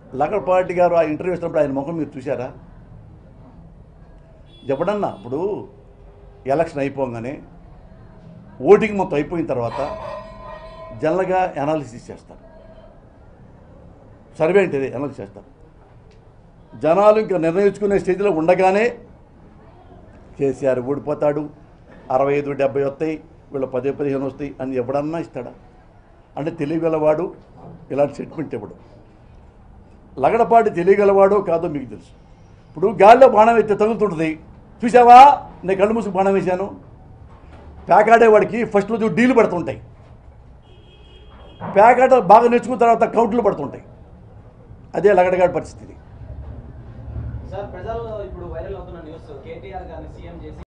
లగడపాటి గారు ఆ ఇంటర్వ్యూ ఇచ్చినప్పుడు ఆయన ముఖం మీరు చూసారా ఎప్పుడన్నా ఇప్పుడు ఎలక్షన్ అయిపోగానే ఓటింగ్ మొత్తం అయిపోయిన తర్వాత జనరల్గా అనాలిసిస్ చేస్తారు సర్వే అంటే అనాలిసిస్ చేస్తారు జనాలు ఇంకా నిర్ణయించుకునే స్టేజ్లో ఉండగానే కేసీఆర్ ఓడిపోతాడు అరవై ఐదు డెబ్బై వస్తాయి వీళ్ళు పదే పదిహేను వస్తాయి అని ఎవడన్నా ఇస్తాడా అంటే తెలియగలవాడు ఇలాంటి స్టేట్మెంట్ ఇవ్వడు లగడపాటి తెలియగలవాడో కాదో మీకు తెలుసు ఇప్పుడు గాలిలో బాణం ఎత్తే తగులుతుంటుంది చూసావా నేను కళ్ళు మూసుకు బాణం వేశాను పేకాడేవాడికి ఫస్ట్ రోజు డీలు పడుతుంటాయి పేకాట బాగా నేర్చుకున్న తర్వాత కౌంట్లు పడుతుంటాయి అదే లగడగాడి పరిస్థితి సార్ ప్రజల్లో ఇప్పుడు వైరల్ అవుతున్న న్యూస్ కేటీఆర్ గారిని సీఎం చేసి